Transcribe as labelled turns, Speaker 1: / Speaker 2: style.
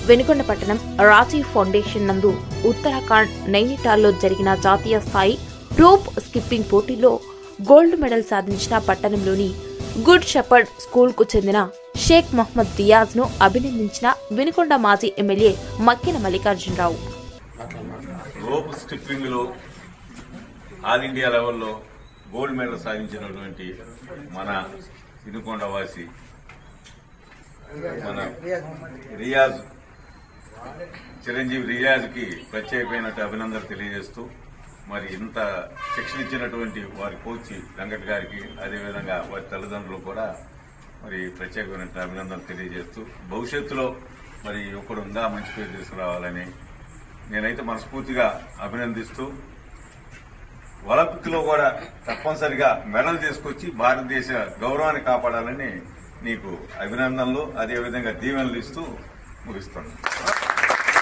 Speaker 1: వెనుకొండ పట్టణం రాజీవ్ ఫౌండేషన్ నందు ఉత్తరాఖండ్ నైనిటాల్లో జరిగిన జాతీయ స్థాయి రోప్ స్కిప్పింగ్ పోటీలో గోల్డ్ మెడల్ సాధించిన పట్టణంలోని గుడ్ షెపర్డ్ స్కూల్ కు చెందిన షేక్ మహ్మద్ రియాజ్ ను అభినందించిన వినుకొండ మాజీ MLA Makkina Mallikarjuna Rao
Speaker 2: rope skipping లో ఆల్ ఇండియా లెవెల్లో గోల్డ్ మెడల్ సాధించినటువంటి మన వినుకొండ వాసి మన రియాజ్ చిరంజీవి రియాజ్ కి ప్రత్యేకమైన అభినందనలు తెలియజేస్తూ మరి ఇంత శిక్షణ ఇచ్చినటువంటి వారి కోచ్ వెంకట్ గారికి అదేవిధంగా వారి తల్లిదండ్రులు కూడా మరి ప్రత్యేకమైన అభినందనలు తెలియజేస్తూ భవిష్యత్తులో మరి యువకుడు ఉందా మంచి పేరు తీసుకురావాలని నేనైతే మనస్ఫూర్తిగా అభినందిస్తూ ఒలింపిక్ లో కూడా తప్పనిసరిగా మెడల్ తీసుకొచ్చి భారతదేశ గౌరవాన్ని కాపాడాలని నీకు అభినందనలు అదేవిధంగా దీవెనలు ఇస్తూ ముగిస్తున్నాను